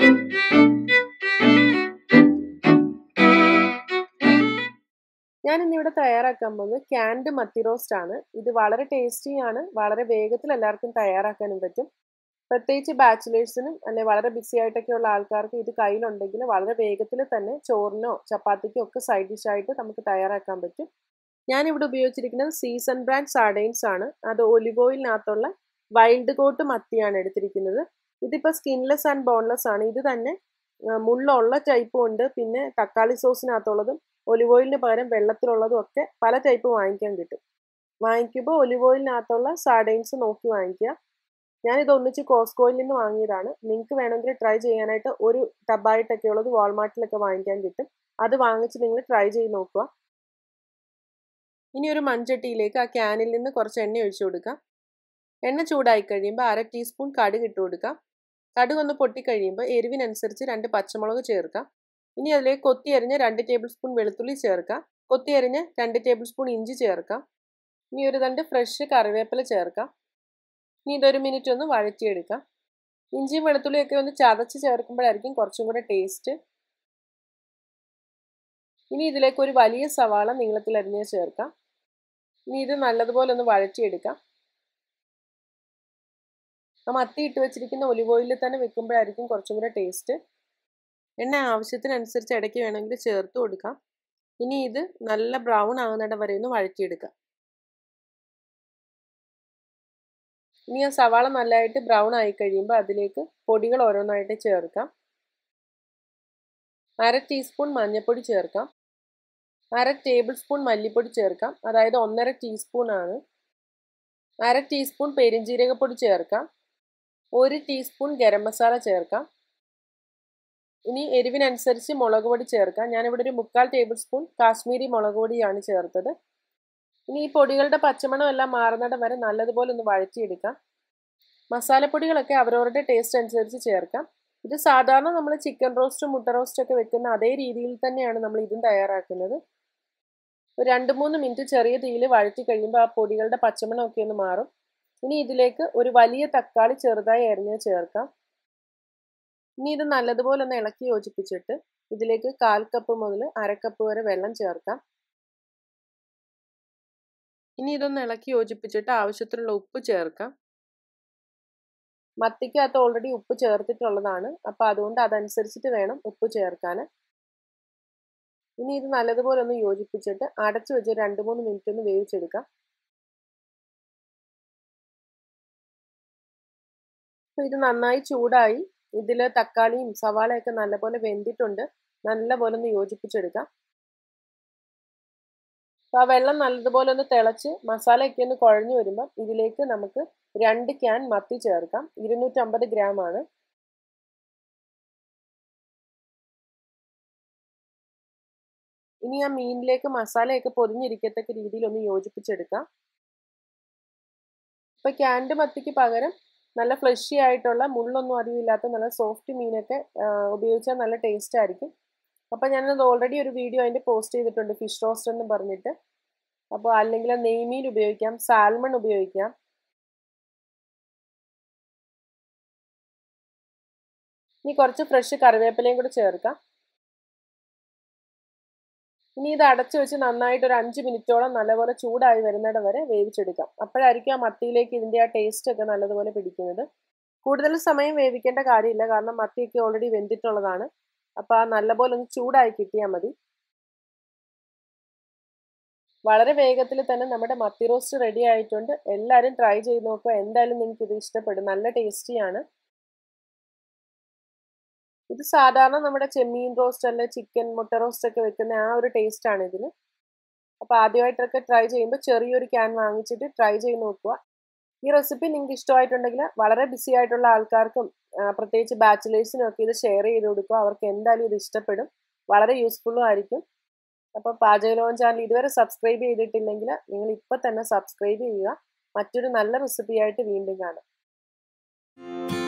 ഞാൻ ഇന്നിവിടെ തയ്യാറാക്കാൻ പോകുന്നത് ക്യാൻഡ് മത്തി റോസ്റ്റ് ആണ് ഇത് വളരെ ടേസ്റ്റി ആണ് വളരെ വേഗത്തിൽ എല്ലാവർക്കും തയ്യാറാക്കാനും പറ്റും പ്രത്യേകിച്ച് ബാച്ചിലേഴ്സിനും അല്ലെ വളരെ ബിസി ആയിട്ടൊക്കെ ഉള്ള ആൾക്കാർക്ക് ഇത് കയ്യിലുണ്ടെങ്കിൽ വളരെ വേഗത്തിൽ തന്നെ ചോറിനോ ചപ്പാത്തിക്കോ ഒക്കെ സൈഡ് ഡിഷ് ആയിട്ട് നമുക്ക് തയ്യാറാക്കാൻ പറ്റും ഞാനിവിടെ ഉപയോഗിച്ചിരിക്കുന്നത് സീസൺ ബ്രാൻഡ് സാർഡൈൻസ് ആണ് അത് ഒലിവ് ഓയിലിനകത്തുള്ള വൈൽഡ് കോട്ട് മത്തിയാണ് എടുത്തിരിക്കുന്നത് ഇതിപ്പോൾ സ്കിൻലെസ് ആൻഡ് ബോൺലെസ് ആണ് ഇത് തന്നെ മുള്ളുള്ള ടൈപ്പും ഉണ്ട് പിന്നെ തക്കാളി സോസിനകത്തുള്ളതും ഒലിവ് ഓയിലിന് പകരം വെള്ളത്തിലുള്ളതും ഒക്കെ പല ടൈപ്പ് വാങ്ങിക്കാൻ കിട്ടും വാങ്ങിക്കുമ്പോൾ ഒലിവ് ഓയിലിനകത്തുള്ള സാർഡൈൻസ് നോക്കി വാങ്ങിക്കുക ഞാനിത് ഒന്നിച്ച് കോസ്കോയിൽ നിന്ന് വാങ്ങിയതാണ് നിങ്ങൾക്ക് വേണമെങ്കിൽ ട്രൈ ചെയ്യാനായിട്ട് ഒരു ടബായിട്ടൊക്കെ ഉള്ളത് വാൾമാർട്ടിലൊക്കെ വാങ്ങിക്കാൻ കിട്ടും അത് വാങ്ങിച്ച് നിങ്ങൾ ട്രൈ ചെയ്ത് നോക്കുക ഇനി ഒരു മൺചട്ടിയിലേക്ക് ആ ക്യാനിൽ നിന്ന് കുറച്ച് എണ്ണ ഒഴിച്ചു കൊടുക്കാം എണ്ണ ചൂടായി കഴിയുമ്പോൾ അര ടീസ്പൂൺ കടുക് ഇട്ട് കൊടുക്കാം കടുക് ഒന്ന് പൊട്ടിക്കഴിയുമ്പോൾ എരിവിനനുസരിച്ച് രണ്ട് പച്ചമുളക് ചേർക്കാം ഇനി അതിലേക്ക് കൊത്തി അരിഞ്ഞ രണ്ട് ടേബിൾ സ്പൂൺ വെളുത്തുള്ളി ചേർക്കാം കൊത്തി അരിഞ്ഞ രണ്ട് ടേബിൾ സ്പൂൺ ഇഞ്ചി ചേർക്കാം ഇനി ഒരു രണ്ട് ഫ്രഷ് കറിവേപ്പില ചേർക്കാം ഇനി ഇതൊരു മിനിറ്റ് ഒന്ന് വഴറ്റിയെടുക്കാം ഇഞ്ചിയും വെളുത്തുള്ളിയൊക്കെ ഒന്ന് ചതച്ച് ചേർക്കുമ്പോഴായിരിക്കും കുറച്ചും കൂടെ ടേസ്റ്റ് ഇനി ഇതിലേക്ക് ഒരു വലിയ സവാള നീളത്തിൽ അരിഞ്ഞ് ചേർക്കാം ഇനി ഇത് നല്ലതുപോലെ ഒന്ന് വഴറ്റിയെടുക്കാം ആ മത്തി ഇട്ട് വെച്ചിരിക്കുന്ന ഒലിവ് ഓയിലിൽ തന്നെ വെക്കുമ്പോഴായിരിക്കും കുറച്ചും കൂടെ ടേസ്റ്റ് എണ്ണ ആവശ്യത്തിനനുസരിച്ച് ഇടയ്ക്ക് വേണമെങ്കിൽ ചേർത്ത് കൊടുക്കാം ഇനി ഇത് നല്ല ബ്രൗൺ ആകുന്നിടം വരെ ഒന്ന് വഴറ്റിയെടുക്കാം ഇനി ആ സവാള നല്ലതായിട്ട് ബ്രൗൺ ആയി കഴിയുമ്പോൾ അതിലേക്ക് പൊടികൾ ഓരോന്നായിട്ട് ചേർക്കാം അര ടീസ്പൂൺ മഞ്ഞൾപ്പൊടി ചേർക്കാം അര ടേബിൾ സ്പൂൺ മല്ലിപ്പൊടി ചേർക്കാം അതായത് ഒന്നര ടീസ്പൂൺ ആണ് അര ടീസ്പൂൺ പെരിഞ്ജീരകപ്പൊടി ചേർക്കാം ഒരു ടീസ്പൂൺ ഗരം മസാല ചേർക്കാം ഇനി എരിവിനനുസരിച്ച് മുളക് പൊടി ചേർക്കാം ഞാനിവിടെ ഒരു മുക്കാൽ ടേബിൾ സ്പൂൺ കാശ്മീരി മുളക് പൊടിയാണ് ചേർത്തത് ഇനി ഈ പൊടികളുടെ പച്ചമണം എല്ലാം മാറുന്നിടം വരെ നല്ലതുപോലെ ഒന്ന് വഴറ്റിയെടുക്കാം മസാലപ്പൊടികളൊക്കെ അവരവരുടെ ടേസ്റ്റ് അനുസരിച്ച് ചേർക്കാം ഇത് സാധാരണ നമ്മൾ ചിക്കൻ റോസ്റ്റും മുട്ട റോസ്റ്റും ഒക്കെ വെക്കുന്ന അതേ രീതിയിൽ തന്നെയാണ് നമ്മൾ ഇതും തയ്യാറാക്കുന്നത് ഒരു രണ്ട് മൂന്ന് മിനിറ്റ് ചെറിയ തീയിൽ വഴറ്റി കഴിയുമ്പോൾ ആ പൊടികളുടെ പച്ചമണം ഒക്കെ ഒന്ന് മാറും ഇനി ഇതിലേക്ക് ഒരു വലിയ തക്കാളി ചെറുതായി അരിഞ്ഞ് ചേർക്കാം ഇനി ഇത് നല്ലതുപോലെ ഒന്ന് ഇളക്കി യോജിപ്പിച്ചിട്ട് ഇതിലേക്ക് കാൽ കപ്പ് മുതൽ അരക്കപ്പ് വരെ വെള്ളം ചേർക്കാം ഇനി ഇതൊന്ന് ഇളക്കി യോജിപ്പിച്ചിട്ട് ആവശ്യത്തിനുള്ള ഉപ്പ് ചേർക്കാം മത്തിക്കകത്ത് ഓൾറെഡി ഉപ്പ് ചേർത്തിട്ടുള്ളതാണ് അപ്പോൾ അതുകൊണ്ട് അതനുസരിച്ചിട്ട് വേണം ഉപ്പ് ചേർക്കാൻ ഇനി ഇത് നല്ലതുപോലെ ഒന്ന് യോജിപ്പിച്ചിട്ട് അടച്ചു വെച്ച് രണ്ട് മൂന്ന് മിനിറ്റ് ഒന്ന് വേവിച്ചെടുക്കാം അപ്പോൾ ഇത് നന്നായി ചൂടായി ഇതിൽ തക്കാളിയും സവാളയൊക്കെ നല്ലപോലെ വെന്തിട്ടുണ്ട് നല്ലപോലെ ഒന്ന് യോജിപ്പിച്ചെടുക്കാം അപ്പോൾ ആ വെള്ളം നല്ലതുപോലെ ഒന്ന് തിളച്ച് മസാലയൊക്കെ ഒന്ന് കുഴഞ്ഞു വരുമ്പോൾ ഇതിലേക്ക് നമുക്ക് രണ്ട് ക്യാൻ മത്തി ചേർക്കാം ഇരുന്നൂറ്റമ്പത് ഗ്രാം ആണ് ഇനി ആ മീനിലേക്ക് മസാലയൊക്കെ പൊതിഞ്ഞിരിക്കത്തക്ക രീതിയിൽ ഒന്ന് യോജിപ്പിച്ചെടുക്കാം ഇപ്പം ക്യാൻഡ് മത്തിക്ക് പകരം നല്ല ഫ്ലഷി ആയിട്ടുള്ള മുള്ളൊന്നും അധികം ഇല്ലാത്ത നല്ല സോഫ്റ്റ് മീനൊക്കെ ഉപയോഗിച്ചാൽ നല്ല ടേസ്റ്റ് ആയിരിക്കും അപ്പോൾ ഞാനത് ഓൾറെഡി ഒരു വീഡിയോ അതിൻ്റെ പോസ്റ്റ് ചെയ്തിട്ടുണ്ട് ഫിഷ് റോസ്റ്റ് എന്ന് പറഞ്ഞിട്ട് അപ്പോൾ അല്ലെങ്കിൽ നെയ്മീൻ ഉപയോഗിക്കാം സാൽമൺ ഉപയോഗിക്കാം ഇനി കുറച്ച് ഫ്രഷ് കറിവേപ്പിലയും കൂടി ചേർക്കാം ഇനി ഇത് അടച്ചു വെച്ച് നന്നായിട്ട് ഒരു അഞ്ച് മിനിറ്റോളം നല്ലപോലെ ചൂടായി വരുന്നിടം വരെ വേവിച്ചെടുക്കാം അപ്പോഴായിരിക്കും ആ മത്തിയിലേക്ക് ഇതിൻ്റെ ആ ടേസ്റ്റ് ഒക്കെ നല്ലതുപോലെ പിടിക്കുന്നത് കൂടുതൽ സമയം വേവിക്കേണ്ട കാര്യമില്ല കാരണം മത്തിയൊക്കെ ഓൾറെഡി വെന്തിട്ടുള്ളതാണ് അപ്പോൾ ആ നല്ലപോലെ ഒന്ന് ചൂടായി കിട്ടിയാൽ മതി വളരെ വേഗത്തിൽ തന്നെ നമ്മുടെ മത്തി റോസ്റ്റ് റെഡി ആയിട്ടുണ്ട് എല്ലാവരും ട്രൈ ചെയ്ത് നോക്കുക എന്തായാലും നിങ്ങൾക്ക് ഇത് ഇഷ്ടപ്പെടും നല്ല ടേസ്റ്റിയാണ് ഇത് സാധാരണ നമ്മുടെ ചെമ്മീൻ റോസ്റ്റ് അല്ലെ ചിക്കൻ മുട്ട റോസ്റ്റ് ഒക്കെ വെക്കുന്ന ആ ഒരു ടേസ്റ്റ് ആണ് ഇതിന് അപ്പോൾ ആദ്യമായിട്ടൊക്കെ ട്രൈ ചെയ്യുമ്പോൾ ചെറിയൊരു ക്യാൻ വാങ്ങിച്ചിട്ട് ട്രൈ ചെയ്ത് നോക്കുക ഈ റെസിപ്പി നിങ്ങൾക്ക് ഇഷ്ടമായിട്ടുണ്ടെങ്കിൽ വളരെ ബിസി ആയിട്ടുള്ള ആൾക്കാർക്കും പ്രത്യേകിച്ച് ബാച്ചിലേഴ്സിനും ഒക്കെ ഇത് ഷെയർ ചെയ്ത് കൊടുക്കുക അവർക്ക് എന്തായാലും ഇത് ഇഷ്ടപ്പെടും വളരെ യൂസ്ഫുള്ളും ആയിരിക്കും അപ്പോൾ പാചകലോകം ചാനൽ ഇതുവരെ സബ്സ്ക്രൈബ് ചെയ്തിട്ടില്ലെങ്കിൽ നിങ്ങൾ ഇപ്പോൾ തന്നെ സബ്സ്ക്രൈബ് ചെയ്യുക മറ്റൊരു നല്ല റെസിപ്പിയായിട്ട് വീണ്ടും കാണാം